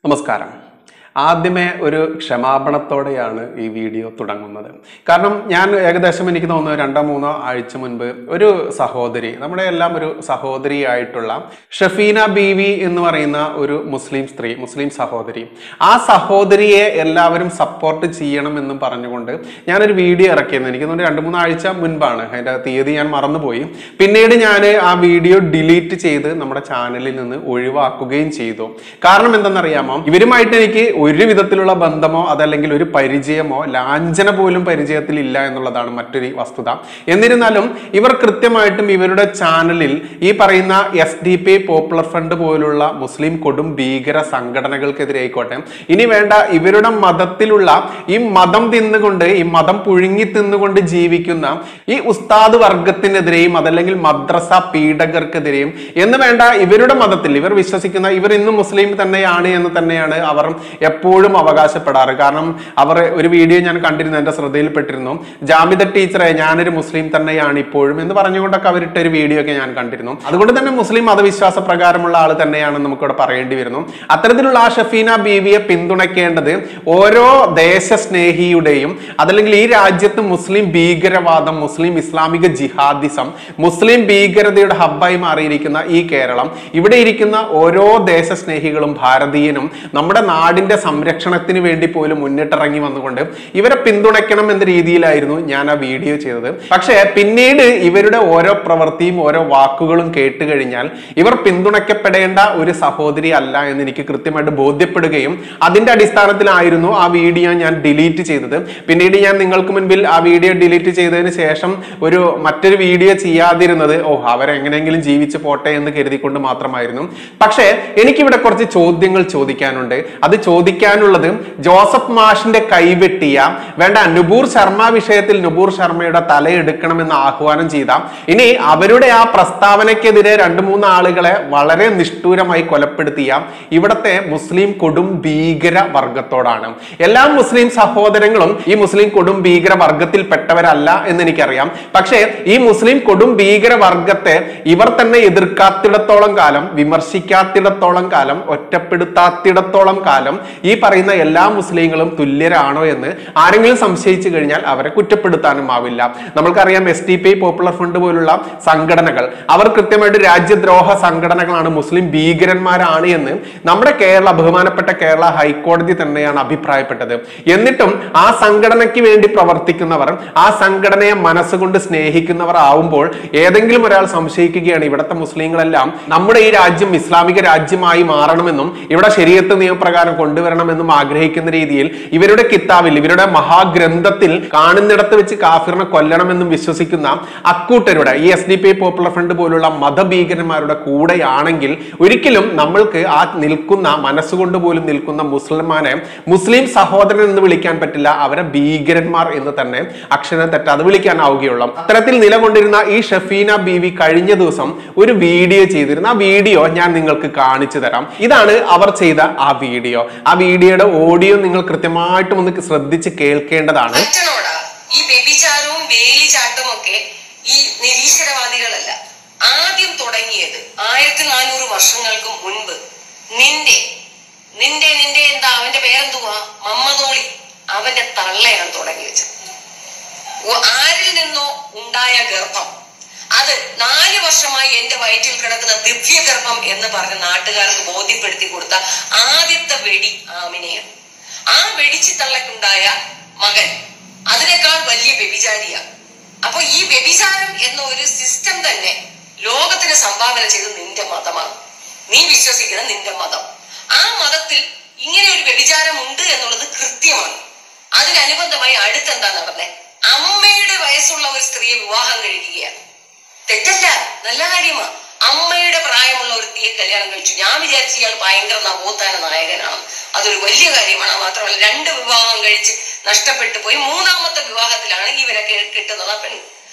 നമസ്കാരം ആദ്യമേ ഒരു ക്ഷമാപണത്തോടെയാണ് ഈ വീഡിയോ തുടങ്ങുന്നത് കാരണം ഞാൻ ഏകദേശം എനിക്ക് തോന്നുന്നു രണ്ടോ മൂന്നോ ആഴ്ച മുൻപ് ഒരു സഹോദരി നമ്മുടെ എല്ലാം ഒരു സഹോദരിയായിട്ടുള്ള ഷഫീന ബീവി എന്ന് പറയുന്ന ഒരു മുസ്ലിം സ്ത്രീ മുസ്ലിം സഹോദരി ആ സഹോദരിയെ എല്ലാവരും സപ്പോർട്ട് ചെയ്യണമെന്നും പറഞ്ഞുകൊണ്ട് ഞാനൊരു വീഡിയോ ഇറക്കിയിരുന്നു എനിക്ക് തോന്നുന്നു രണ്ട് മൂന്ന് ആഴ്ച മുൻപാണ് അതിൻ്റെ തീയതി ഞാൻ മറന്നുപോയി പിന്നീട് ഞാൻ ആ വീഡിയോ ഡിലീറ്റ് ചെയ്ത് നമ്മുടെ ചാനലിൽ നിന്ന് ഒഴിവാക്കുകയും ചെയ്തു കാരണം എന്തെന്നറിയാമോ ഇവരുമായിട്ട് എനിക്ക് ഒരു വിധത്തിലുള്ള ബന്ധമോ അതല്ലെങ്കിൽ ഒരു പരിചയമോ ലാഞ്ചന പോലും പരിചയത്തിൽ ഇല്ല എന്നുള്ളതാണ് മറ്റൊരു വസ്തുത എന്നിരുന്നാലും ഇവർ കൃത്യമായിട്ടും ഇവരുടെ ചാനലിൽ ഈ പറയുന്ന S D P popular front പോലുള്ള മുസ്ലിം കൊടും ഭീകര സംഘടനകൾക്കെതിരെ ആയിക്കോട്ടെ ഇനി വേണ്ട ഇവരുടെ മതത്തിലുള്ള ഈ മതം തിന്നുകൊണ്ട് ഈ മതം പുഴുങ്ങി തിന്നുകൊണ്ട് ജീവിക്കുന്ന ഈ ഉസ്താദ് വർഗത്തിനെതിരെയും അതല്ലെങ്കിൽ മദ്രസ പീഡകർക്കെതിരെയും എന്ന് വേണ്ട ഇവരുടെ മതത്തിൽ ഇവർ വിശ്വസിക്കുന്ന ഇവർ ഇന്നും മുസ്ലിം തന്നെയാണ് എന്ന് തന്നെയാണ് അവർ എപ്പോഴും അവകാശപ്പെടാറ് കാരണം അവർ ഒരു വീഡിയോ ഞാൻ കണ്ടിരുന്നു എന്റെ ശ്രദ്ധയിൽപ്പെട്ടിരുന്നു ജാമിദ ടീച്ചറെ ഞാനൊരു മുസ്ലിം തന്നെയാണ് ഇപ്പോഴും എന്ന് പറഞ്ഞുകൊണ്ടൊക്കെ അവരിട്ട ഒരു വീഡിയോ ഒക്കെ ഞാൻ കണ്ടിരുന്നു അതുകൊണ്ട് തന്നെ മുസ്ലിം മതവിശ്വാസ പ്രകാരമുള്ള ആൾ തന്നെയാണെന്ന് നമുക്കിവിടെ പറയേണ്ടി വരുന്നു അത്തരത്തിലുള്ള ആ ഷഫീന ബീവിയെ പിന്തുണയ്ക്കേണ്ടത് ഓരോ ദേശസ്നേഹിയുടെയും അതല്ലെങ്കിൽ ഈ രാജ്യത്ത് മുസ്ലിം ഭീകരവാദം മുസ്ലിം ഇസ്ലാമിക ജിഹാദിസം മുസ്ലിം ഭീകരതയുടെ ഹബ്ബായി മാറിയിരിക്കുന്ന ഈ കേരളം ഇവിടെ ഇരിക്കുന്ന ഓരോ ദേശസ്നേഹികളും ഭാരതീയനും നമ്മുടെ നാടിന്റെ സംരക്ഷണത്തിന് വേണ്ടി പോലും മുന്നിട്ടിറങ്ങി വന്നുകൊണ്ട് ഇവരെ പിന്തുണയ്ക്കണം എന്ന രീതിയിലായിരുന്നു ഞാൻ ആ വീഡിയോ ചെയ്തത് പക്ഷേ പിന്നീട് ഇവരുടെ ഓരോ പ്രവൃത്തിയും ഓരോ വാക്കുകളും കേട്ട് കഴിഞ്ഞാൽ ഇവർ പിന്തുണയ്ക്കപ്പെടേണ്ട ഒരു സഹോദരി അല്ല എന്ന് എനിക്ക് കൃത്യമായിട്ട് ബോധ്യപ്പെടുകയും അതിന്റെ അടിസ്ഥാനത്തിലായിരുന്നു ആ വീഡിയോ ഞാൻ ഡിലീറ്റ് ചെയ്തത് പിന്നീട് ഞാൻ നിങ്ങൾക്ക് മുൻപിൽ ആ വീഡിയോ ഡിലീറ്റ് ചെയ്തതിന് ശേഷം ഒരു മറ്റൊരു വീഡിയോ ചെയ്യാതിരുന്നത് ഓ അവരെങ്ങനെയെങ്കിലും ജീവിച്ചു പോട്ടെ എന്ന് കരുതിക്കൊണ്ട് മാത്രമായിരുന്നു പക്ഷേ എനിക്കിവിടെ കുറച്ച് ചോദ്യങ്ങൾ ചോദിക്കാനുണ്ട് അത് ചോദിക്കാനുള്ളത് ജോസഫ് മാഷിന്റെ കൈവെട്ടിയ വേണ്ട നുബൂർ ശർമ്മ വിഷയത്തിൽ നുബൂർ ശർമ്മയുടെ തലയെടുക്കണമെന്ന് ആഹ്വാനം ചെയ്ത ഇനി അവരുടെ ആ പ്രസ്താവനയ്ക്കെതിരെ രണ്ട് മൂന്ന് ആളുകളെ വളരെ നിഷ്ഠൂരമായി കൊലപ്പെടുത്തിയ ഇവിടത്തെ മുസ്ലിം കൊടും ഭീകര വർഗത്തോടാണ് എല്ലാ മുസ്ലിം സഹോദരങ്ങളും ഈ മുസ്ലിം കൊടും ഭീകര വർഗത്തിൽപ്പെട്ടവരല്ല എന്ന് എനിക്കറിയാം പക്ഷേ ഈ മുസ്ലിം കൊടും ഭീകര വർഗത്തെ ഇവർ തന്നെ എതിർക്കാത്തിടത്തോളം കാലം വിമർശിക്കാത്തിടത്തോളം കാലം ഒറ്റപ്പെടുത്താത്തിടത്തോളം കാലം ഈ പറയുന്ന എല്ലാ മുസ്ലിങ്ങളും തുല്യരാണോ എന്ന് ആരെങ്കിലും സംശയിച്ചു കഴിഞ്ഞാൽ അവരെ കുറ്റപ്പെടുത്താനും ആവില്ല നമ്മൾക്കറിയാം S T P popular front പോലുള്ള സംഘടനകൾ അവർ കൃത്യമായിട്ട് രാജ്യദ്രോഹ സംഘടനകളാണ് മുസ്ലിം ഭീകരന്മാരാണ് എന്ന് നമ്മുടെ കേരള ബഹുമാനപ്പെട്ട കേരള ഹൈക്കോടതി തന്നെയാണ് അഭിപ്രായപ്പെട്ടത് എന്നിട്ടും ആ സംഘടനയ്ക്ക് വേണ്ടി പ്രവർത്തിക്കുന്നവർ ആ സംഘടനയെ മനസ്സുകൊണ്ട് സ്നേഹിക്കുന്നവർ ആവുമ്പോൾ ഏതെങ്കിലും ഒരാൾ സംശയിക്കുകയാണ് ഇവിടുത്തെ മുസ്ലിങ്ങളെല്ലാം നമ്മുടെ ഈ രാജ്യം ഇസ്ലാമിക രാജ്യമായി മാറണമെന്നും ഇവിടെ ശരീരത്ത് നിയമപ്രകാരം കൊണ്ടുവരണമെന്നും ആഗ്രഹിക്കുന്ന രീതിയിൽ ഇവരുടെ കിതാബിൽ ഇവരുടെ മഹാഗ്രന്ഥത്തിൽ കാണുന്നിടത്ത് വെച്ച് കാഫിറിനെ കൊല്ലണമെന്നും വിശ്വസിക്കുന്ന അക്കൂട്ടരുടെ ഈ S D P popular front പോലുള്ള മതഭീകരന്മാരുടെ കൂടെയാണെങ്കിൽ ഒരിക്കലും നമ്മൾക്ക് ആ നിൽക്കുന്ന മനസ്സുകൊണ്ട് പോലും നിൽക്കുന്ന മുസ്ലിമാനെ മുസ്ലിം സഹോദരൻ എന്ന് വിളിക്കാൻ പറ്റില്ല അവരെ ഭീകരന്മാർ എന്ന് തന്നെ അക്ഷരം തെറ്റാതെ വിളിക്കാനാവുകയുള്ളൂ അത്തരത്തിൽ നിലകൊണ്ടിരുന്ന ഈ ഷഫീന ബീവി കഴിഞ്ഞ ദിവസം ഒരു വീഡിയോ ചെയ്തിരുന്നു ആ വീഡിയോ ഞാൻ നിങ്ങൾക്ക് കാണിച്ചു തരാം ഇതാണ് അവർ ചെയ്ത ആ വീഡിയോ ആ വീഡിയോയുടെ ഓഡിയോ നിങ്ങൾ കൃത്യമായിട്ടും ഒന്ന് ശ്രദ്ധിച്ച് കേൾക്കേണ്ടതാണ് മറ്റനോടാ ഈ വ്യഭിചാരവും വേലിചാട്ടവും ഒക്കെ ഈ നിരീശ്വരവാദികളല്ല ആദ്യം തുടങ്ങിയത് ആയിരത്തി നാനൂറ് വർഷങ്ങൾക്ക് മുൻപ് നിന്റെ നിന്റെ നിന്റെ എന്താ അവന്റെ പേരെന്തുവാ മമ്മതോളി അവന്റെ തള്ളയാണ് തുടങ്ങി വെച്ചത് ഓ- ആരിൽ നിന്നോ ഉണ്ടായ ഗർഭം അത് നാല് വർഷമായി എന്റെ വയറ്റിൽ കിടക്കുന്ന ദിവ്യഗർഭം എന്ന് പറഞ്ഞ് നാട്ടുകാർക്ക് ബോധ്യപ്പെടുത്തി കൊടുത്ത ആദ്യത്തെ വെടി ആമിനെയാണ് ആ വെടിച്ചു തള്ളക്കുണ്ടായ മകൻ അതിനേക്കാൾ വലിയ വ്യഭിചാരിയാണ് അപ്പൊ ഈ വ്യഭിചാരം എന്ന ഒരു സിസ്റ്റം തന്നെ ലോകത്തിന് സംഭാവന ചെയ്ത് നിന്റെ മതമാണ് നീ വിശ്വസിക്കുന്ന നിന്റെ മതം ആ മതത്തിൽ ഇങ്ങനെ ഒരു വ്യഭിചാരം ഉണ്ട് എന്നുള്ളത് കൃത്യമാണ് അതിനനുബന്ധമായി അടുത്തെന്താ നടന്നേ അമ്മയുടെ വയസ്സുള്ള ഒരു സ്ത്രീയെ വിവാഹം കഴിക്കുകയാണ് തെറ്റല്ല നല്ല കാര്യമാ അമ്മയുടെ പ്രായമുള്ള ഒരു തീയെ കല്യാണം കഴിച്ചു ഞാൻ വിചാരിച്ചു ഇയാൾ ഭയങ്കര നവോത്ഥാന നായകനാണ് അതൊരു വലിയ കാര്യമാണ് മാത്രമല്ല രണ്ട് വിവാഹം കഴിച്ച് നഷ്ടപ്പെട്ടു പോയി മൂന്നാമത്തെ വിവാഹത്തിലാണ് ഇവരെ കെ- കിട്ടുന്നത് ആ പെൺ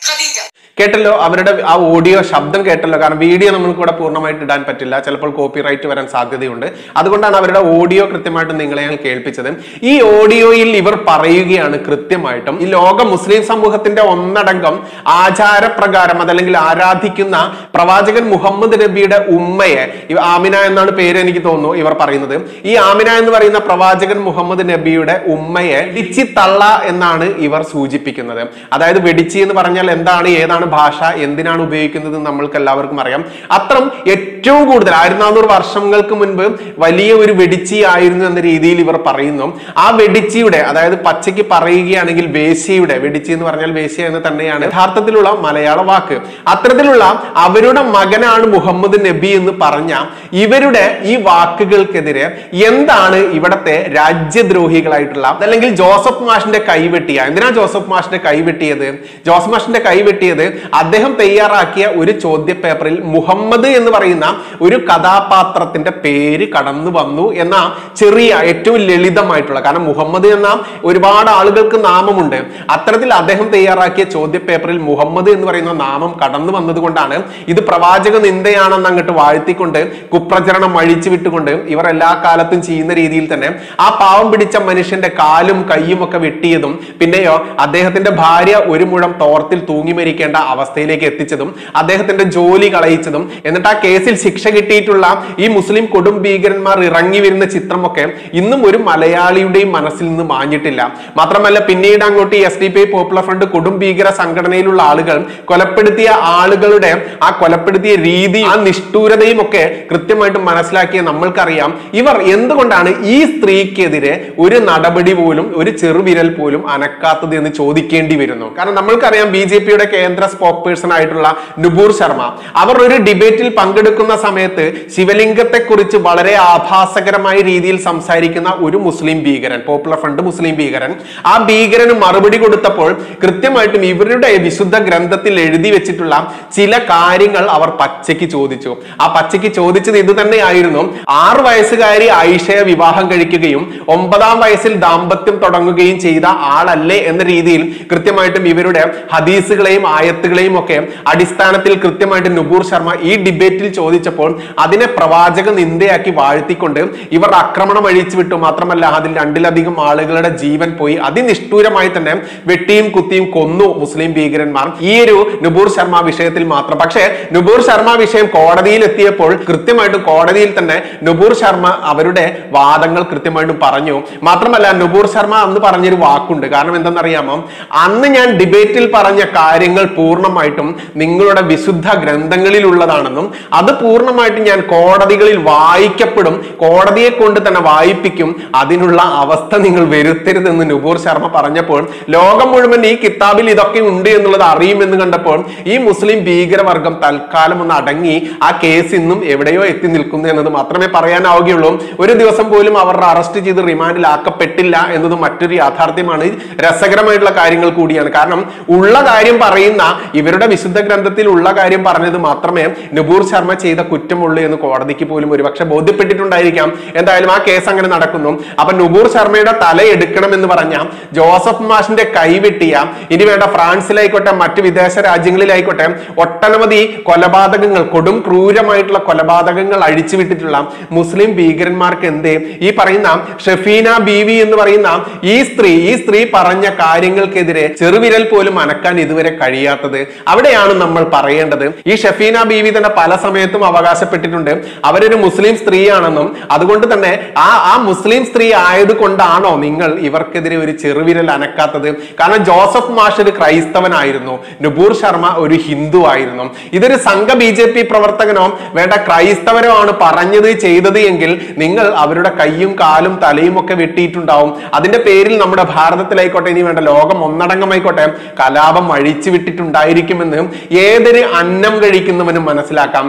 ഖദീജ കേട്ടല്ലോ അവരുടെ ആ ഓഡിയോ ശബ്ദം കേട്ടല്ലോ കാരണം വീഡിയോ നമുക്ക് ഇവിടെ പൂർണ്ണമായിട്ട് ഇടാൻ പറ്റില്ല ചിലപ്പോൾ കോപ്പിറൈറ്റ് വരാൻ സാധ്യതയുണ്ട് അതുകൊണ്ടാണ് അവരുടെ ഓഡിയോ കൃത്യമായിട്ട് നിങ്ങളെ ഞാൻ കേൾപ്പിച്ചത് ഈ ഓഡിയോയിൽ ഇവർ പറയുകയാണ് കൃത്യമായിട്ടും ഈ ലോക മുസ്ലിം സമൂഹത്തിന്റെ ഒന്നടങ്കം ആചാരപ്രകാരം അതല്ലെങ്കിൽ ആരാധിക്കുന്ന പ്രവാചകൻ മുഹമ്മദ് നബിയുടെ ഉമ്മയെ ഈ ആമിന എന്നാണ് പേര് എനിക്ക് തോന്നുന്നു ഇവർ പറയുന്നത് ഈ ആമിന എന്ന് പറയുന്ന പ്രവാചകൻ മുഹമ്മദ് നബിയുടെ ഉമ്മയെ വെടിച്ചി തള്ള എന്നാണ് ഇവർ സൂചിപ്പിക്കുന്നത് അതായത് വെടിച്ചി എന്ന് പറഞ്ഞാൽ എന്താണ് ഏതാണ് ഭാഷ എന്തിനാണ് ഉപയോഗിക്കുന്നത് എന്ന് നമ്മൾക്ക് എല്ലാവർക്കും അറിയാം അത്രം ഏറ്റവും കൂടുതൽ ആയിരത്തി നാനൂറ് വർഷങ്ങൾക്ക് മുൻപ് വലിയ ഒരു വെടിച്ചി ആയിരുന്നു എന്ന രീതിയിൽ ഇവർ പറയുന്നു ആ വെടിച്ചിയുടെ അതായത് പച്ചയ്ക്ക് പറയുകയാണെങ്കിൽ വേശ്യയുടെ വെടിച്ചി എന്ന് പറഞ്ഞാൽ വേശ്യ എന്ന് തന്നെയാണ് യഥാർത്ഥത്തിലുള്ള മലയാള വാക്ക് അത്തരത്തിലുള്ള അവരുടെ മകനാണ് മുഹമ്മദ് നബി എന്ന് പറഞ്ഞ ഇവരുടെ ഈ വാക്കുകൾക്കെതിരെ എന്താണ് ഇവിടത്തെ രാജ്യദ്രോഹികളായിട്ടുള്ള അതല്ലെങ്കിൽ ജോസഫ് മാഷിന്റെ കൈവെട്ടിയ എന്തിനാ ജോസഫ് മാഷിന്റെ കൈവെട്ടിയത് ജോസഫ് മാഷിന്റെ കൈവെട്ടിയത് അദ്ദേഹം തയ്യാറാക്കിയ ഒരു ചോദ്യ പേപ്പറിൽ മുഹമ്മദ് എന്ന് പറയുന്ന ഒരു കഥാപാത്രത്തിന്റെ പേര് കടന്നു വന്നു എന്ന ചെറിയ ഏറ്റവും ലളിതമായിട്ടുള്ള കാരണം മുഹമ്മദ് എന്ന ഒരുപാട് ആളുകൾക്ക് നാമമുണ്ട് അത്തരത്തിൽ അദ്ദേഹം തയ്യാറാക്കിയ ചോദ്യ പേപ്പറിൽ മുഹമ്മദ് എന്ന് പറയുന്ന നാമം കടന്നു വന്നതുകൊണ്ടാണ് ഇത് പ്രവാചക നിന്ദയാണെന്ന് അങ്ങോട്ട് വാഴ്ത്തിക്കൊണ്ട് കുപ്രചരണം അഴിച്ചു വിട്ടുകൊണ്ട് ഇവർ എല്ലാ കാലത്തും ചെയ്യുന്ന രീതിയിൽ തന്നെ ആ പാവം പിടിച്ച മനുഷ്യന്റെ കാലും കൈയും ഒക്കെ വെട്ടിയതും പിന്നെയോ അദ്ദേഹത്തിന്റെ ഭാര്യ ഒരു മുഴം തോർത്തിൽ തൂങ്ങി മരിക്കേണ്ട അവസ്ഥയിലേക്ക് എത്തിച്ചതും അദ്ദേഹത്തിന്റെ ജോലി കളയിച്ചതും എന്നിട്ട് ആ കേസിൽ ശിക്ഷ കിട്ടിയിട്ടുള്ള ഈ മുസ്ലിം കൊടും ഭീകരന്മാർ ഇറങ്ങി വരുന്ന ചിത്രമൊക്കെ ഇന്നും ഒരു മലയാളിയുടെയും മനസ്സിൽ നിന്ന് മാഞ്ഞിട്ടില്ല മാത്രമല്ല പിന്നീട് അങ്ങോട്ട് S D P I popular front കൊടും ഭീകര സംഘടനയിലുള്ള ആളുകൾ കൊലപ്പെടുത്തിയ ആളുകളുടെ ആ കൊലപ്പെടുത്തിയ രീതി ആ നിഷ്ഠൂരതയും ഒക്കെ കൃത്യമായിട്ട് മനസ്സിലാക്കിയ നമ്മൾക്കറിയാം ഇവർ എന്തുകൊണ്ടാണ് ഈ സ്ത്രീക്കെതിരെ ഒരു നടപടി പോലും ഒരു ചെറുവിരൽ പോലും അനക്കാത്തത് എന്ന് ചോദിക്കേണ്ടി വരുന്നു കാരണം നമ്മൾക്കറിയാം ബി ജെ പിയുടെ കേന്ദ്ര സ്പോക്ക് പേഴ്സൺ ആയിട്ടുള്ള നുപൂർ ശർമ്മ അവർ ഒരു ഡിബേറ്റിൽ പങ്കെടുക്കുന്ന സമയത്ത് ശിവലിംഗത്തെ കുറിച്ച് വളരെ ആഭാസകരമായ രീതിയിൽ സംസാരിക്കുന്ന ഒരു മുസ്ലിം ഭീകരൻ പോപ്പുലർ ഫ്രണ്ട് മുസ്ലിം ഭീകരൻ ആ ഭീകരന് മറുപടി കൊടുത്തപ്പോൾ കൃത്യമായിട്ടും ഇവരുടെ വിശുദ്ധ ഗ്രന്ഥത്തിൽ എഴുതി വെച്ചിട്ടുള്ള ചില കാര്യങ്ങൾ അവർ പച്ചയ്ക്ക് ചോദിച്ചു ആ പച്ചയ്ക്ക് ചോദിച്ചത് ഇത് തന്നെയായിരുന്നു ആറ് വയസ്സുകാരി ആയിഷയെ വിവാഹം കഴിക്കുകയും ഒമ്പതാം വയസ്സിൽ ദാമ്പത്യം തുടങ്ങുകയും ചെയ്ത ആളല്ലേ എന്ന രീതിയിൽ കൃത്യമായിട്ടും ഇവരുടെ ഹദീസുകളെയും ആയത്തുകളെയും ഒക്കെ അടിസ്ഥാനത്തിൽ കൃത്യമായിട്ട് നുപൂർ ശർമ്മ ഈ ഡിബേറ്റിൽ ചോദിച്ചപ്പോൾ അതിനെ പ്രവാചക നിന്ദയാക്കി വാഴ്ത്തിക്കൊണ്ട് ഇവർ ആക്രമണം അഴിച്ചു വിട്ടു മാത്രമല്ല അതിൽ രണ്ടിലധികം ആളുകളുടെ ജീവൻ പോയി അതിനിഷ്ഠൂരമായി തന്നെ വെട്ടിയും കുത്തിയും കൊന്നു മുസ്ലിം ഭീകരന്മാർ ഈ ഒരു നുപൂർ ശർമ്മ വിഷയത്തിൽ മാത്രം പക്ഷേ നുപൂർ ശർമ്മ വിഷയം കോടതിയിൽ എത്തിയപ്പോൾ കൃത്യമായിട്ടും കോടതിയിൽ തന്നെ നുപൂർ ശർമ്മ അവരുടെ വാദങ്ങൾ കൃത്യമായിട്ടും പറഞ്ഞു മാത്രമല്ല നുപൂർ ശർമ്മ അന്ന് പറഞ്ഞൊരു വാക്കുണ്ട് കാരണം എന്തെന്നറിയാമോ അന്ന് ഞാൻ ഡിബേറ്റിൽ പറഞ്ഞ കാര്യങ്ങൾ പൂർണ്ണമായിട്ടും നിങ്ങളുടെ വിശുദ്ധ ഗ്രന്ഥങ്ങളിലുള്ളതാണെന്നും അത് പൂർണ്ണമായിട്ടും ഞാൻ കോടതികളിൽ വായിക്കപ്പെടും കോടതിയെ കൊണ്ട് തന്നെ വായിപ്പിക്കും അതിനുള്ള അവസ്ഥ നിങ്ങൾ വരുത്തരുതെന്ന് നുപൂർ ശർമ്മ പറഞ്ഞപ്പോൾ ലോകം മുഴുവൻ ഈ കിതാബിൽ ഇതൊക്കെ ഉണ്ട് എന്നുള്ളത് അറിയുമെന്ന് കണ്ടപ്പോൾ ഈ മുസ്ലിം ഭീകരവർഗം തൽക്കാലം ഒന്ന് അടങ്ങി ആ കേസ് ഇന്നും എവിടെയോ എത്തി നിൽക്കുന്നു എന്നത് മാത്രമേ പറയാനാവുകയുള്ളൂ ഒരു ദിവസം പോലും അവർ അറസ്റ്റ് ചെയ്ത് റിമാൻഡിലാക്കപ്പെട്ടില്ല എന്നത് മറ്റൊരു യാഥാർത്ഥ്യമാണ് രസകരമായിട്ടുള്ള കാര്യങ്ങൾ കൂടിയാണ് കാരണം ഉള്ള കാര്യം പറയുന്ന ഇവരുടെ വിശുദ്ധ ഗ്രന്ഥത്തിൽ ഉള്ള കാര്യം പറഞ്ഞത് മാത്രമേ നുപൂർ ശർമ്മ ചെയ്ത കുറ്റമുള്ളൂ എന്ന് കോടതിക്ക് പോലും ഒരുപക്ഷെ ബോധ്യപ്പെട്ടിട്ടുണ്ടായിരിക്കാം എന്തായാലും ആ കേസ് അങ്ങനെ നടക്കുന്നു അപ്പൊ നുപൂർ ശർമ്മയുടെ തല എടുക്കണം എന്ന് പറഞ്ഞ ജോസഫ് മാഷിന്റെ കൈവെട്ടിയ ഇനി വേണ്ട ഫ്രാൻസിലായിക്കോട്ടെ മറ്റ് വിദേശ രാജ്യങ്ങളിലായിക്കോട്ടെ ഒട്ടനവധി കൊലപാതകങ്ങൾ കൊടും ക്രൂരമായിട്ടുള്ള കൊലപാതകങ്ങൾ അഴിച്ചുവിട്ടിട്ടുള്ള മുസ്ലിം ഭീകരന്മാർക്ക് എന്തേ ഈ പറയുന്ന ഷെഫീന ബീവി എന്ന് പറയുന്ന ഈ സ്ത്രീ ഈ സ്ത്രീ പറഞ്ഞ കാര്യങ്ങൾക്കെതിരെ ചെറുവിരൽ പോലും അനക്കാൻ ഇതുവരെ കഴിയാത്തത് അവിടെയാണ് നമ്മൾ പറയേണ്ടത് ഈ ഷെഫീന ബീവി തന്നെ പല സമയത്തും അവകാശപ്പെട്ടിട്ടുണ്ട് അവരൊരു മുസ്ലിം സ്ത്രീയാണെന്നും അതുകൊണ്ട് തന്നെ ആ ആ മുസ്ലിം സ്ത്രീ ആയതുകൊണ്ടാണോ നിങ്ങൾ ഇവർക്കെതിരെ ഒരു ചെറുവിരൽ അനക്കാത്തത് കാരണം ജോസഫ് മാഷ് ഒരു ക്രൈസ്തവനായിരുന്നു നുപൂർ ശർമ്മ ഒരു ഹിന്ദു ആയിരുന്നു ഇതൊരു സംഘ ബി ജെ പി പ്രവർത്തകനോ വേണ്ട ക്രൈസ്തവരോ ആണ് പറഞ്ഞത് ചെയ്തത് എങ്കിൽ നിങ്ങൾ അവരുടെ കൈയും കാലും തലയും ഒക്കെ വെട്ടിയിട്ടുണ്ടാവും അതിന്റെ പേരിൽ നമ്മുടെ ഭാരതത്തിലായിക്കോട്ടെ ഇനി വേണ്ട ലോകം ഒന്നടങ്കമായിക്കോട്ടെ കലാപം അഴിച്ചു വിട്ടിട്ടുണ്ടായിരിക്കുമെന്ന് ഏതൊരു അന്നം കഴിക്കുന്നവനും മനസ്സിലാക്കാം പക്ഷേ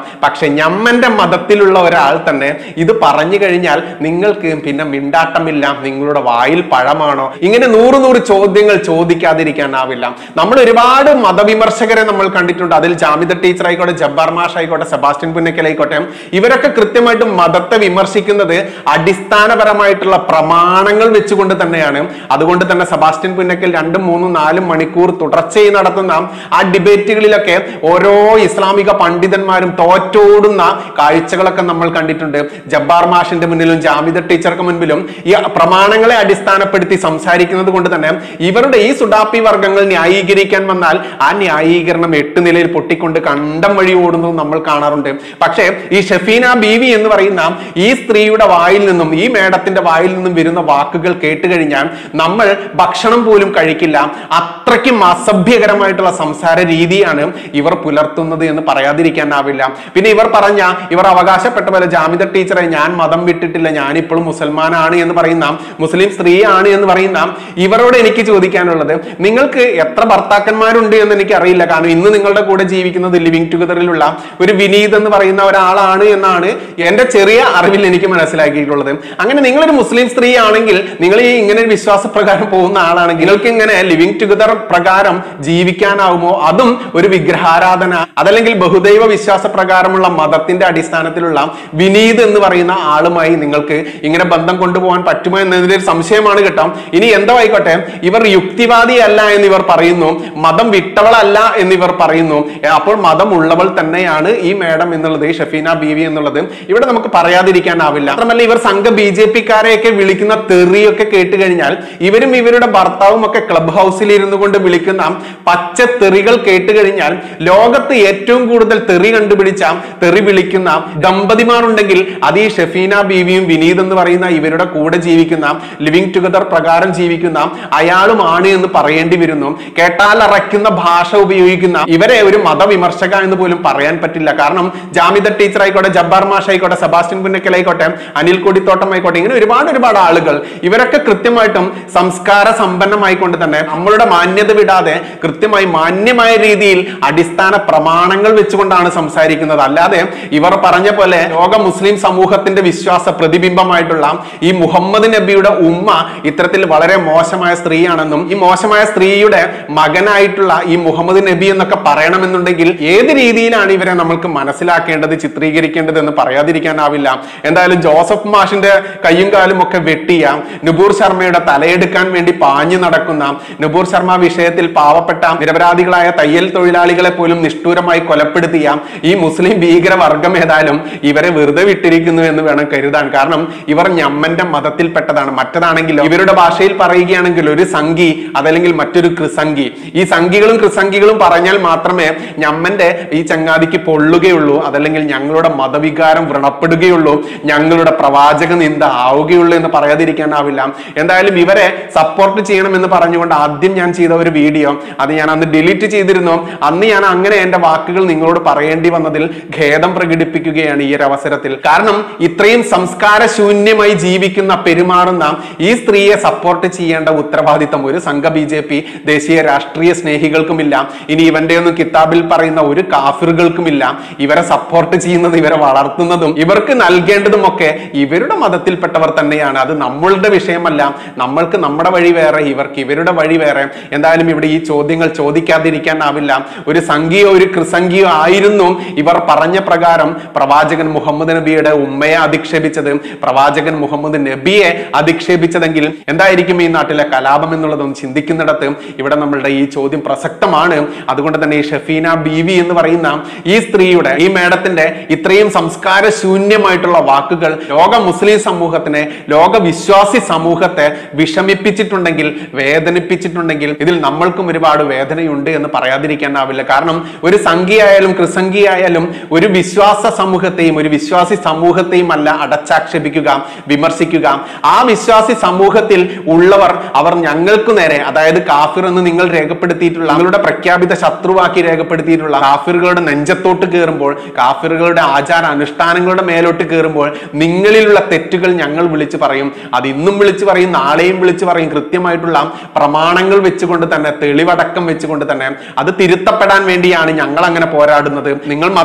പക്ഷെ ഞമ്മന്റെ മതത്തിലുള്ള ഒരാൾ തന്നെ ഇത് പറഞ്ഞു കഴിഞ്ഞാൽ നിങ്ങൾക്ക് പിന്നെ മിണ്ടാട്ടമില്ല നിങ്ങളുടെ വായിൽ പഴമാണോ ഇങ്ങനെ നൂറ് നൂറ് ചോദ്യങ്ങൾ ചോദിക്കാതിരിക്കാനാവില്ല നമ്മൾ ഒരുപാട് മതവിമർശകരെ നമ്മൾ കണ്ടിട്ടുണ്ട് അതിൽ ജാമിദ ടീച്ചർ ആയിക്കോട്ടെ ജബ്ബാർ മാഷ് ആയിക്കോട്ടെ സെബാസ്റ്റ്യൻ പുന്നക്കൽ ആയിക്കോട്ടെ ഇവരൊക്കെ കൃത്യമായിട്ട് മതത്തെ വിമർശിക്കുന്നത് അടിസ്ഥാനപരമായിട്ടുള്ള പ്രമാണങ്ങൾ വെച്ചുകൊണ്ട് തന്നെയാണ് അതുകൊണ്ട് തന്നെ സെബാസ്റ്റ്യൻ പുന്നക്കൽ രണ്ടും മൂന്നും നാലും മണിക്കൂർ തുടർച്ചയായി നടത്തുന്ന ആ ഡിബേറ്റുകളിലൊക്കെ ഓരോ ഇസ്ലാമിക പണ്ഡിതന്മാരും തോറ്റോടുന്ന കാഴ്ചകളൊക്കെ നമ്മൾ കണ്ടിട്ടുണ്ട് ജബ്ബാർ മാഷിന്റെ മുന്നിലും ജാമിദ ടീച്ചർക്ക് മുൻപിലും ഈ പ്രമാണങ്ങളെ അടിസ്ഥാനപ്പെടുത്തി സംസാരിക്കുന്നത് കൊണ്ട് തന്നെ ഇവരുടെ ഈ സുഡാപ്പി വർഗങ്ങൾ ന്യായീകരിക്കാൻ വന്നാൽ ആ ന്യായീകരണം എട്ട് നിലയിൽ പൊട്ടിക്കൊണ്ട് കണ്ടം വഴി ഓടുന്നത് നമ്മൾ കാണാറുണ്ട് പക്ഷേ ഈ ഷെഫീന ബീവി എന്ന് പറയുന്ന ഈ സ്ത്രീയുടെ വായിൽ നിന്നും ഈ മേഡത്തിന്റെ വായിൽ നിന്നും വരുന്ന വാക്കുകൾ കേട്ട് കഴിഞ്ഞാൽ നമ്മൾ ഭക്ഷണം പോലും കഴിക്കില്ല അത്രയ്ക്കും അസഭ്യകരമായിട്ടുള്ള സംസാര രീതിയാണ് ഇവർ പുലർത്തുന്നത് എന്ന് പറയാതിരിക്കാനാവില്ല പിന്നെ ഇവർ പറഞ്ഞ ഇവർ അവകാശപ്പെട്ട പോലെ ജാമിദ ടീച്ചറെ ഞാൻ മതം വിട്ടിട്ടില്ല ഞാനിപ്പോഴും മുസൽമാനാണ് എന്ന് പറയുന്ന മുസ്ലിം സ്ത്രീയാണ് എന്ന് പറയുന്ന ഇവരോട് എനിക്ക് ചോദിക്കാനുള്ളത് നിങ്ങൾക്ക് എത്ര ഭർത്താക്കന്മാരുണ്ട് എന്ന് എനിക്ക് അറിയില്ല കാരണം ഇന്ന് നിങ്ങളുടെ കൂടെ ജീവിക്കുന്നത് ലിവിങ് ടുഗദറിലുള്ള ഒരു വിനീത് എന്ന് പറയുന്ന ഒരാളാണ് എന്നാണ് എന്റെ ചെറിയ അറിവിൽ എനിക്ക് മനസ്സിലാക്കിയിട്ടുള്ളത് അങ്ങനെ നിങ്ങളൊരു മുസ്ലിം സ്ത്രീ ആണെങ്കിൽ നിങ്ങൾ ഈ ഇങ്ങനെ ഒരു വിശ്വാസപ്രകാരം പോകുന്ന ആളാണെങ്കിൽ നിങ്ങൾക്ക് ഇങ്ങനെ ലിവിങ് ടുഗദർ പ്രകാരം ജീവിക്കാനാവുമോ അതും ഒരു വിഗ്രഹാരാധന അതല്ലെങ്കിൽ ബഹുദൈവ വിശ്വാസ പ്രകാരമുള്ള മതത്തിന്റെ അടിസ്ഥാനത്തിലുള്ള വിനീത് എന്ന് പറയുന്ന ആളുമായി നിങ്ങൾക്ക് ഇങ്ങനെ ബന്ധം കൊണ്ടുപോകാൻ പറ്റുമോ എന്നതിന്റെ ഒരു സംശയമാണ് കേട്ടോ ഇനി എന്തോ ആയിക്കോട്ടെ ഇവർ യുക്തിവാദിയല്ല എന്ന് ഇവർ പറയുന്നു മതം വിട്ടവളല്ല എന്ന് ഇവർ പറയുന്നു ഏ, അപ്പോൾ മതം ഉള്ളവൾ തന്നെയാണ് ഈ മേഡം എന്നുള്ളത് ഈ ഷഫീന ബീവി എന്നുള്ളത് ഇവിടെ നമുക്ക് പറയാതിരിക്കാനാവില്ല മാത്രമല്ല ഇവർ സംഘ ബി ജെ പിക്കാരെയൊക്കെ വിളിക്കുന്ന തെറിയൊക്കെ കേട്ട് കഴിഞ്ഞാൽ ഇവരും ഇവരുടെ ഭർത്താവും ഒക്കെ ക്ലബ് ഹൗസിൽ ഇരുന്നു കൊണ്ട് വിളിക്കുന്ന പച്ച തെറികൾ കേട്ട് കഴിഞ്ഞാൽ ലോകത്ത് ഏറ്റവും കൂടുതൽ തെറി കണ്ടുപിടിച്ച തെറി വിളിക്കുന്ന ദമ്പതിമാരുണ്ടെങ്കിൽ അത് ഈ ഷെഫീന ബീവിയും വിനീത് എന്ന് പറയുന്ന ഇവരുടെ കൂടെ ജീവിക്കുന്ന ലിവിങ് ടുഗദർ പ്രകാരം ജീവിക്കുന്ന അയാളുമാണ് എന്ന് പറയേണ്ടി വരുന്നു കേട്ടാൽ അറയ്ക്കുന്ന ഭാഷ ഉപയോഗിക്കുന്ന ഇവരെ ഒരു മതവിമർശക എന്ന് പോലും പറയാൻ പറ്റില്ല കാരണം ജാമിദ ടീച്ചർ ആയിക്കോട്ടെ ജബ്ബാർ മാഷ് ആയിക്കോട്ടെ സെബാസ്റ്റ്യൻ പുന്നക്കൽ ആയിക്കോട്ടെ അനിൽ കൊടിത്തോട്ടം ആയിക്കോട്ടെ ഇങ്ങനെ ഒരുപാട് ഒരുപാട് ആളുകൾ ഇവരൊക്കെ കൃത്യമായിട്ടും സംസ്കാര സമ്പന്നമായിക്കൊണ്ട് തന്നെ നമ്മളുടെ മാന്യത വിടാതെ കൃത്യമായി മാന്യമായ രീതിയിൽ അടിസ്ഥാന പ്രമാണങ്ങൾ വെച്ചുകൊണ്ടാണ് സംസാരിക്കുന്നത് അല്ലാതെ ഇവർ പറഞ്ഞ പോലെ ലോക മുസ്ലിം സമൂഹത്തിന്റെ വിശ്വാസ പ്രതിബിംബമായിട്ടുള്ള ഈ മുഹമ്മദ് നബിയുടെ ഉമ്മ ഇത്തരത്തിൽ വളരെ മോശമായ സ്ത്രീയാണെന്നും ഈ മോശമായ സ്ത്രീയുടെ മകനായിട്ടുള്ള ഈ മുഹമ്മദ് നബി എന്നൊക്കെ പറയണമെന്നുണ്ടെങ്കിൽ ഏത് രീതിയിലാണ് ഇവരെ നമ്മൾക്ക് മനസ്സിലാക്കേണ്ടത് ചിത്രീകരിക്കേണ്ടത് എന്ന് പറയാതിരിക്കാനാവില്ല എന്തായാലും ജോസഫ് മാഷിന്റെ കയ്യും കാലും ഒക്കെ വെട്ടിയ നുപൂർ ശർമ്മയുടെ തലയെടുക്കാൻ വേണ്ടി പാഞ്ഞു നടക്കുന്ന നുപൂർ ശർമ്മ വിഷയത്തിൽ പാവപ്പെട്ട നിരപരാധികളായ തയ്യൽ തൊഴിലാളികളെ പോലും നിഷ്ഠൂരമായി കൊലപ്പെടുത്തിയ ഈ മുസ്ലിം ഭീകര വർഗം ഏതായാലും ഇവരെ വെറുതെ വിട്ടിരിക്കുന്നു എന്ന് വേണം കരുതാൻ കാരണം ഇവർ ഞമ്മന്റെ മതത്തിൽപ്പെട്ടതാണ് മറ്റതാണെങ്കിലോ ഇവരുടെ ഭാഷയിൽ പറയുകയാണെങ്കിൽ ഒരു സംഘി അതല്ലെങ്കിൽ മറ്റൊരു കൃസംഗി ഈ സംഘികളും കൃസംഗികളും പറഞ്ഞാൽ മാത്രമേ ഞമ്മന്റെ ഈ ചങ്ങാതിക്ക് പൊള്ളുകയുള്ളൂ അതല്ലെങ്കിൽ ഞങ്ങളുടെ മതവികാരം വ്രണപ്പെടുകയുള്ളൂ ഞങ്ങളുടെ പ്രവാചക നിന്ദ ആവുകയുള്ളൂ എന്ന് പറയാതിരിക്കാനാവില്ല എന്തായാലും ഇവരെ സപ്പോർട്ട് ചെയ്യണമെന്ന് പറഞ്ഞുകൊണ്ട് ആദ്യം ഞാൻ ചെയ്ത ഒരു വീഡിയോ അത് ഞാൻ അന്ന് ഡിലീറ്റ് ചെയ്തിരുന്നു അന്ന് ഞാൻ അങ്ങനെ എന്റെ വാക്കുകൾ നിങ്ങളോട് പറയേണ്ടി വന്നതിൽ ഖേദം പ്രകടിപ്പിക്കുകയാണ് ഈ ഒരു അവസരത്തിൽ കാരണം ഇത്രയും സംസ്കാര ശൂന്യമായി ജീവിക്കുന്ന പെരുമാറുന്ന ഈ സ്ത്രീയെ സപ്പോർട്ട് ചെയ്യേണ്ട ഉത്തരവാദിത്തം ഒരു സംഘ ബി ജെ പി ദേശീയ രാഷ്ട്രീയ സ്നേഹികൾക്കുമില്ല ഇനി ഇവന്റെ ഒന്നും കിതാബിൽ പറയുന്ന ഒരു കാഫിറുകൾക്കുമില്ല ഇവരെ സപ്പോർട്ട് ചെയ്യുന്നത് ഇവരെ വളർത്തുന്നതും ഇവർക്ക് നൽകേണ്ടതുമൊക്കെ ഇവരുടെ മതത്തിൽപ്പെട്ടവർ തന്നെയാണ് അത് നമ്മളുടെ വിഷയമല്ല നമ്മൾക്ക് നമ്മുടെ വഴി വേറെ ഇവർക്ക് ഇവരുടെ വഴി വേറെ എന്തായാലും ഇവിടെ ഈ ചോദ്യങ്ങൾ ചോദിക്കാതിരിക്കാനാവില്ല ഒരു സംഘിയോ ഒരു കൃസംഘിയോ ആയിരുന്നു ഇവർ പറഞ്ഞ പ്രകാരം പ്രവാചകൻ മുഹമ്മദ് നബിയുടെ ഉമ്മയെ അധിക്ഷേപിച്ചത് പ്രവാചകൻ മുഹമ്മദ് നബിയെ അധിക്ഷേപിച്ചതെങ്കിൽ എന്തായിരിക്കും ഈ നാട്ടിലെ കലാപം എന്നുള്ളതും ചിന്തിക്കുന്നിടത്ത് ഇവിടെ നമ്മളുടെ ഈ ചോദ്യം പ്രസക്തമാണ് അതുകൊണ്ട് തന്നെ ഈ ഷഫീന ബീവി എന്ന് പറയുന്ന ഈ സ്ത്രീയുടെ ഈ മേഡത്തിന്റെ ഇത്രയും സംസ്കാര ശൂന്യമായിട്ടുള്ള വാക്കുകൾ ലോക മുസ്ലിം സമൂഹത്തിനെ ലോക വിശ്വാസി സമൂഹത്തെ വിഷമിപ്പിച്ചിട്ടുണ്ടെങ്കിൽ വേദനിപ്പിച്ചിട്ടുണ്ടെങ്കിൽ ഇതിൽ നമ്മൾക്കും ഒരുപാട് വേദനയുണ്ട് എന്ന് പറയാതിരിക്കാനാവില്ല കാരണം ഒരു സംഖ്യയായാലും കൃസംഖ്യയായാലും ഒരു വിശ്വാസ സമൂഹത്തെയും ഒരു വിശ്വാസി സമൂഹത്തെയും അല്ല അടച്ചാക്ഷേപിക്കുക വിമർശിക്കുക ആ വിശ്വാസി സമൂഹത്തിൽ ഉള്ളവർ അവർ ഞങ്ങൾക്ക് നേരെ അതായത് കാഫിർ എന്ന് നിങ്ങൾ രേഖപ്പെടുത്തിയിട്ടുള്ള നിങ്ങളുടെ പ്രഖ്യാപിത ശത്രുവാക്കി രേഖപ്പെടുത്തിയിട്ടുള്ള കാഫിറുകളുടെ നെഞ്ചത്തോട്ട് കയറുമ്പോൾ കാഫിറുകളുടെ ആചാര അനുഷ്ഠാനങ്ങളുടെ മേലോട്ട് കയറുമ്പോൾ നിങ്ങളിലുള്ള തെറ്റുകൾ ഞങ്ങൾ വിളിച്ചു പറയും അത് ഇന്നും വിളിച്ചു പറയും നാളെയും വിളിച്ചു പറയും കൃത്യമായിട്ടുള്ള പ്രമാണങ്ങൾ വെച്ചുകൊണ്ട് തന്നെ തെളിവടക്കം വെച്ചുകൊണ്ട് തന്നെ അത് തിരുത്തപ്പെടാൻ വേണ്ടിയാണ് ഞങ്ങൾ അങ്ങനെ പോരാടുന്നത് നിങ്ങൾ മദ്രസയിൽ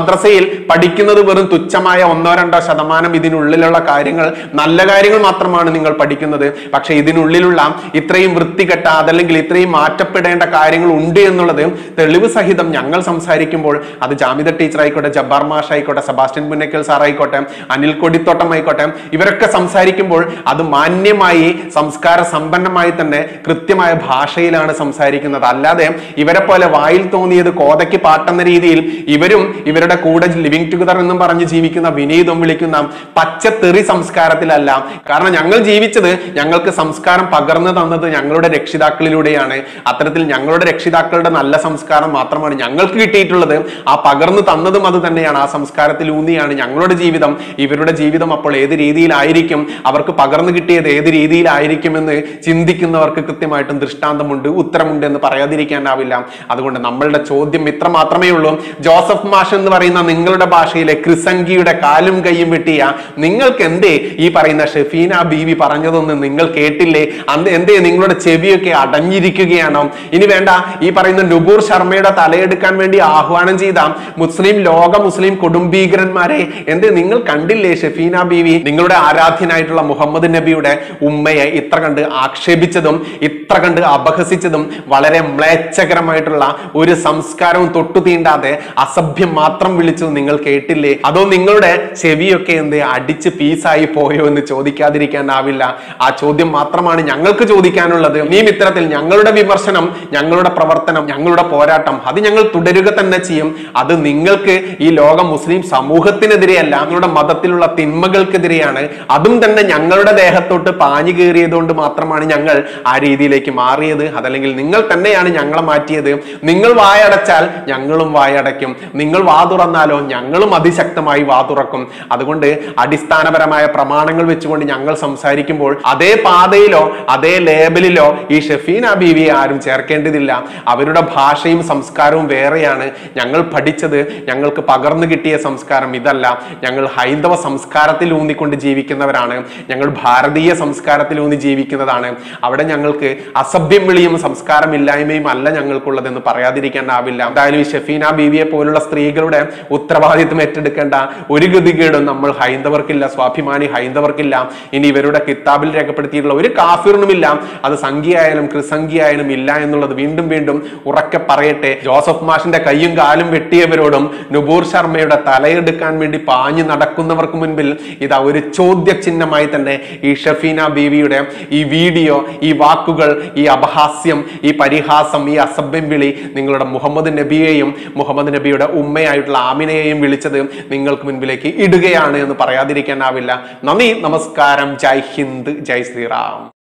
പഠിക്കുന്നത് വെറും തുച്ഛമായ ഒന്നോ രണ്ടോ ശതമാനം ഇതിനുള്ളിലുള്ള കാര്യങ്ങൾ നല്ല കാര്യങ്ങൾ മാത്രമാണ് നിങ്ങൾ പഠിക്കുന്നത് പക്ഷെ ഇതിനുള്ളിലുള്ള ഇത്രയും വൃത്തികെട്ട അതല്ലെങ്കിൽ ഇത്രയും മാറ്റപ്പെടേണ്ട കാര്യങ്ങൾ ഉണ്ട് എന്നുള്ളത് തെളിവ് സഹിതം ഞങ്ങൾ സംസാരിക്കുമ്പോൾ അത് ജാമിദ ടീച്ചർ ആയിക്കോട്ടെ ജബ്ബാർ മാഷ് ആയിക്കോട്ടെ സെബാസ്റ്റ്യൻ പുന്നക്കൽ സാർ ആയിക്കോട്ടെ അനിൽ കൊടിത്തോട്ടം ആയിക്കോട്ടെ ഇവരൊക്കെ സംസാരിക്കുമ്പോൾ അത് മാന്യമായി സംസ്കാര സമ്പന്നമായി തന്നെ കൃത്യമായ ഭാഷയിലാണ് സംസാരിക്കുന്നത് അല്ലാതെ ഇവരെ പോലെ വായിൽ തോന്നിയത് കോതയ്ക്ക് പാട്ടെന്ന രീതിയിൽ ഇവരും ഇവരുടെ കൂടെ ലിവിങ് ടുഗദർ എന്നും പറഞ്ഞ് ജീവിക്കുന്ന വിനീതും വിളിക്കുന്ന പച്ചത്തെറി സംസ്കാരത്തിലല്ല കാരണം ഞങ്ങൾ ജീവിച്ചത് ഞങ്ങൾക്ക് സംസ്കാരം പകർന്നു തന്നത് ഞങ്ങളുടെ രക്ഷിതാക്കളിലൂടെയാണ് അത്തരത്തിൽ ഞങ്ങളുടെ രക്ഷിതാക്കളുടെ നല്ല സംസ്കാരം മാത്രമാണ് ഞങ്ങൾക്ക് കിട്ടിയിട്ടുള്ളത് ആ പകർന്നു തന്നതും അത് തന്നെയാണ് ആ സംസ്കാരത്തിൽ ഊന്നിയാണ് ഞങ്ങളുടെ ജീവിതം ഇവരുടെ ജീവിതം അപ്പോൾ ഏത് രീതിയിലായിരിക്കും അവർക്ക് പകർന്നു കിട്ടിയത് ഏത് രീതിയിലായിരിക്കുമെന്ന് ചിന്തിക്കുന്നവർക്ക് കൃത്യമായിട്ടും ദൃഷ്ടാന്തമുണ്ട് ഉത്തരമുണ്ട് എന്ന് പറയാതിരിക്കാനാവില്ല അതുകൊണ്ട് നമ്മളുടെ ചോദ്യം ഇത്ര മാത്രമേ ഉള്ളൂ ജോസഫ് മാഷ് എന്ന് പറയുന്ന നിങ്ങളുടെ ഭാഷയിലെ ക്രിസംഗിയുടെ കാലും കൈയും വെട്ടിയ നിങ്ങൾക്ക് എന്തേ ഈ പറയുന്ന ഷെഫീന ബീവി പറഞ്ഞതൊന്നും നിങ്ങൾ കേട്ടില്ലേ അന്ന് എന്തേ നിങ്ങളുടെ ചെവിയൊക്കെ അടഞ്ഞിരിക്കുകയാണോ ഇനി വേണ്ട ഈ പറയുന്ന നുബൂർ ശർമ്മയുടെ തലയെടുക്കാൻ വേണ്ടി ആഹ്വാനം ചെയ്ത മുസ്ലിം ലോക മുസ്ലിം കുടുംബീകരന്മാരെ എന്തേ നിങ്ങൾ കണ്ടില്ലേ ഷെഫീന ബീവി നിങ്ങളുടെ ആരാധ്യനായിട്ടുള്ള മുഹമ്മദ് നബിയുടെ ഉമ്മയെ ഇത്ര കണ്ട് ആക്ഷേപിച്ചതും ഇത്ര കണ്ട് അപഹസിച്ചതും വളരെ മ്ലേച്ഛകരമായിട്ടുള്ള ഒരു സംസ്കാരവും തൊട്ടു തീണ്ടാതെ അസഭ്യം മാത്രം വിളിച്ചത് നിങ്ങൾ കേട്ടില്ലേ അതോ നിങ്ങളുടെ ചെവിയൊക്കെ എന്ത് അടിച്ച് പീസായി പോയോ എന്ന് ചോദിക്കാതിരിക്കാനാവില്ല ആ ചോദ്യം മാത്രമാണ് ഞങ്ങൾക്ക് ചോദിക്കാനുള്ളത് ഇനിയും ഇത്തരത്തിൽ ഞങ്ങളുടെ വിമർശനം ഞങ്ങളുടെ പ്രവർത്തനം ഞങ്ങളുടെ പോരാട്ടം അത് ഞങ്ങൾ തുടരുക തന്നെ ചെയ്യും അത് നിങ്ങൾക്ക് ഈ ലോക മുസ്ലിം സമൂഹത്തിനെതിരെയല്ല ഞങ്ങളുടെ മതത്തിലുള്ള തിന്മകൾക്കെതിരെയാണ് അതും തന്നെ ഞങ്ങളുടെ ദേഹത്തോട്ട് പാഞ്ഞു കയറിയതുകൊണ്ട് മാത്രമാണ് ഞങ്ങൾ ആ രീതിയിലേക്ക് മാറിയത് അതല്ലെങ്കിൽ നിങ്ങൾ തന്നെയാണ് ഞങ്ങളെ മാറ്റിയത് നിങ്ങൾ വായടച്ചാൽ ഞങ്ങളും വായടയ്ക്കും നിങ്ങൾ വാ തുറന്നാലോ ഞങ്ങളും അതിശക്തമായി വാ തുറക്കും അതുകൊണ്ട് അടിസ്ഥാനപരമായ പ്രമാണങ്ങൾ വെച്ചുകൊണ്ട് ഞങ്ങൾ സംസാരിക്കുമ്പോൾ അതേ പാതയിലോ അതേ ലേബലിലോ ഈ ഷെഫീന ബീവിയെ ആരും ചേർക്കേണ്ടതില്ല അവരുടെ ഭാഷയും സംസ്കാരവും വേറെയാണ് ഞങ്ങൾ പഠിച്ചത് ഞങ്ങൾക്ക് പകർന്നു കിട്ടിയ സംസ്കാരം ഇതല്ല ഞങ്ങൾ ഹൈന്ദവ സംസ്കാരത്തിൽ ഊന്നിക്കൊണ്ട് ജീവിക്കുന്നവരാണ് ഞങ്ങൾ ഭാരതീയ സംസ്കാരത്തിൽ ഊന്നി ജീവിക്കുന്നതാണ് അവിടെ ഞങ്ങൾക്ക് അസഭ്യം വിളിയും സംസ്കാരമില്ലായ്മയും അല്ല ഞങ്ങൾക്കുള്ളതെന്ന് പറയാതിരിക്കാനാവില്ല എന്തായാലും ഈ ഷെഫീന ബീവിയെ പോലുള്ള സ്ത്രീകളുടെ ഉത്തരവാദിത്വം ഏറ്റെടുക്കേണ്ട ഒരു ഗതികേടും നമ്മൾ ഹൈന്ദവർക്കില്ല സ്വാഭിമാനി ഹൈന്ദവർക്കില്ല ഇനി ഇവരുടെ കിതാബിൽ രേഖപ്പെടുത്തിയിട്ടുള്ള ഒരു കാഫിറിനുമില്ല അത് സംഖ്യയായാലും ക്രിസംഖ്യയായാലും ഇല്ല എന്നുള്ളത് വീണ്ടും വീണ്ടും ഉറക്കെ പറയട്ടെ ജോസഫ് മാഷിന്റെ കയ്യും കാലും വെട്ടിയവരോടും നുബൂർ ശർമ്മയുടെ തലയെടുക്കാൻ വേണ്ടി പാഞ്ഞു നടക്കുന്നവർക്ക് മുൻപിൽ ഇതാ ഒരു ചോദ്യചിഹ്നമായി തന്നെ ഈ ഷഫീന ബീവിയുടെ ഈ വീഡിയോ ഈ വാക്കുകൾ ഈ അപഹാസ്യം ഈ പരിഹാസം ഈ അസഭ്യം വിളി നിങ്ങളുടെ മുഹമ്മദ് നബിയെയും മുഹമ്മദ് നബിയുടെ ഉമ്മയായിട്ടുള്ള ആമിനയെയും വിളിച്ചത് നിങ്ങൾക്ക് മുൻപിലേക്ക് ഇടുകയാണ് എന്ന് പറയാതിരിക്കാനാവില്ല നന്ദി നമസ്കാരം ജയ് ഹിന്ദ് ജയ് ശ്രീറാം